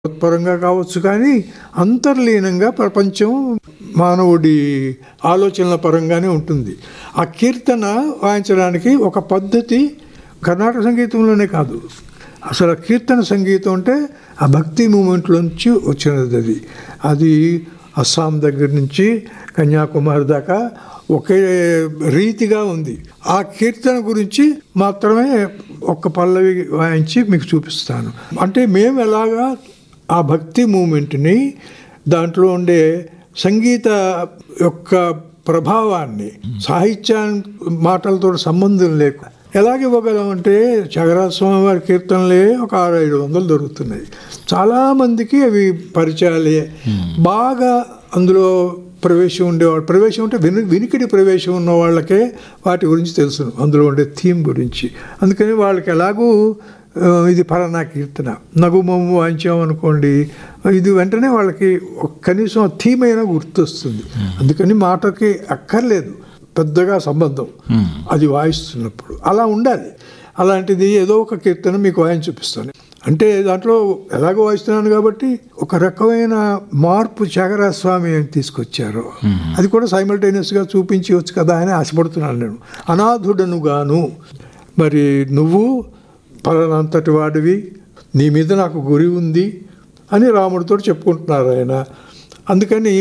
పరంగా కావచ్చు కానీ అంతర్లీనంగా ప్రపంచం మానవుడి ఆలోచనల పరంగానే ఉంటుంది ఆ కీర్తన వాయించడానికి ఒక పద్ధతి కర్ణాటక సంగీతంలోనే కాదు అసలు ఆ కీర్తన సంగీతం అంటే ఆ భక్తి మూమెంట్లోంచి వచ్చినది అది అది అస్సాం దగ్గర నుంచి కన్యాకుమారి దాకా ఒకే రీతిగా ఉంది ఆ కీర్తన గురించి మాత్రమే ఒక్క పల్లవి వాయించి మీకు చూపిస్తాను అంటే మేము ఎలాగా ఆ భక్తి మూమెంట్ని దాంట్లో ఉండే సంగీత యొక్క ప్రభావాన్ని సాహిత్య మాటలతో సంబంధం లేక ఎలాగ ఇవ్వగలం అంటే చగరాజ స్వామి వారి కీర్తనలే ఒక ఆరు ఐదు వందలు దొరుకుతున్నాయి చాలామందికి అవి పరిచయాలే బాగా అందులో ప్రవేశం ఉండేవాడు ప్రవేశం అంటే విని వినికిడి ప్రవేశం ఉన్న వాళ్ళకే వాటి గురించి తెలుసు అందులో ఉండే థీమ్ గురించి అందుకని వాళ్ళకి ఎలాగూ ఆ, ఇది పలానా కీర్తన నగుమమ్ము వాయించామనుకోండి ఇది వెంటనే వాళ్ళకి ఒక కనీసం థీమ్ అయినా గుర్తొస్తుంది అందుకని మాటకి అక్కర్లేదు పెద్దగా సంబంధం అది వాయిస్తున్నప్పుడు అలా ఉండాలి అలాంటిది ఏదో ఒక కీర్తన మీకు వాయించి చూపిస్తాను అంటే దాంట్లో ఎలాగో వాయిస్తున్నాను కాబట్టి ఒక రకమైన మార్పు త్యాగరాజ స్వామి అని తీసుకొచ్చారు అది కూడా సైమల్టేనియస్గా చూపించి వచ్చు కదా అని ఆశపడుతున్నాను నేను అనాథుడను గాను మరి నువ్వు పలానంతటి వాడివి నీ మీద నాకు గురి ఉంది అని రాముడితో చెప్పుకుంటున్నారు ఆయన అందుకని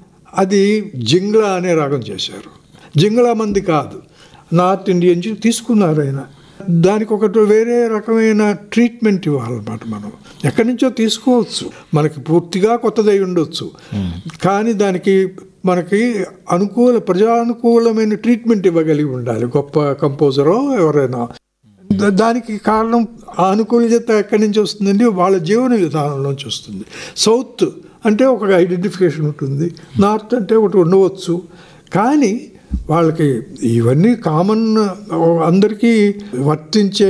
అది జింగ్లా అనే రాగం చేశారు జింగ్లా మంది కాదు నార్త్ ఇండియన్ నుంచి తీసుకున్నారు ఆయన దానికి ఒకటి వేరే రకమైన ట్రీట్మెంట్ ఇవ్వాలన్నమాట మనం ఎక్కడి నుంచో తీసుకోవచ్చు మనకి పూర్తిగా కొత్తదై ఉండొచ్చు కానీ దానికి మనకి అనుకూల ప్రజానుకూలమైన ట్రీట్మెంట్ ఇవ్వగలిగి ఉండాలి గొప్ప కంపోజరో ఎవరైనా దా- దానికి కారణం ఆ అనుకూలత ఎక్కడి నుంచి వస్తుందండి వాళ్ళ జీవన విధానం నుంచి వస్తుంది సౌత్ అంటే ఒక ఐడెంటిఫికేషన్ ఉంటుంది నార్త్ అంటే ఒకటి ఉండవచ్చు కానీ వాళ్ళకి ఇవన్నీ కామన్ అందరికీ వర్తించే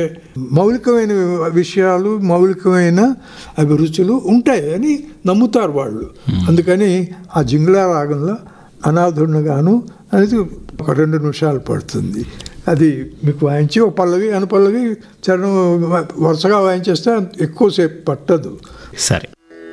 మౌలికమైన విషయాలు మౌలికమైన అభిరుచులు ఉంటాయి అని నమ్ముతారు వాళ్ళు అందుకని ఆ జింగ్లా రాగంలో అనాథుడుగాను అనేది ఒక రెండు నిమిషాలు పడుతుంది అది మీకు వాయించి ఒక పల్లవి అనుపల్లవి చరణం వరుసగా వాయించేస్తే ఎక్కువసేపు పట్టదు సరే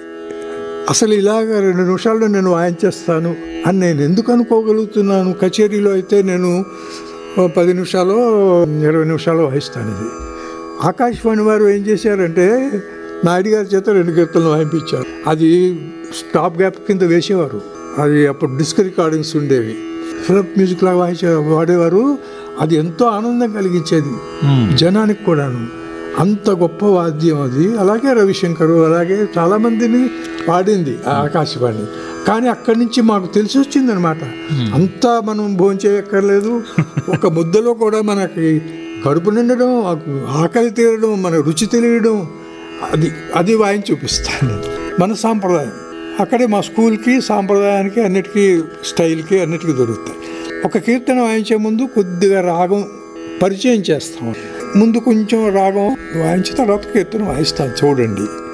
అసలు ఇలాగ రెండు నిమిషాల్లో నేను వాయించేస్తాను అని నేను ఎందుకు అనుకోగలుగుతున్నాను కచేరీలో అయితే నేను ఓ పది నిమిషాలు ఇరవై నిమిషాలు వాయిస్తాను ఇది ఆకాశవాణి వారు ఏం చేశారంటే నాయుడు గారి చేత రెండు కీర్తనలు వాయింపించారు అది స్టాప్ గ్యాప్ కింద వేసేవారు అది అప్పుడు డిస్క్ రికార్డింగ్స్ ఉండేవి ఫిలప్ మ్యూజిక్ లాగా వాయించే వాడేవారు అది ఎంతో ఆనందం కలిగించేది జనానికి కూడాను అంత గొప్ప వాద్యం అది అలాగే రవిశంకరు అలాగే చాలామందిని పాడింది ఆ ఆకాశవాణి కానీ అక్కడి నుంచి మాకు తెలిసి వచ్చిందనమాట అంతా మనం భోంచేయక్కర్లేదు ఒక ముద్దలో కూడా మనకి కడుపు నిండడం ఆకలి తీరడం మన రుచి తెలియడం అది అది వాయిని చూపిస్తాను మన సాంప్రదాయం అక్కడే మా స్కూల్కి సాంప్రదాయానికి అన్నిటికీ స్టైల్కి అన్నిటికీ దొరుకుతాయి ఒక కీర్తన వాయించే ముందు కొద్దిగా రాగం పరిచయం చేస్తాం ముందు కొంచెం రాగం వాయించి తర్వాత కీర్తన వాయిస్తాను చూడండి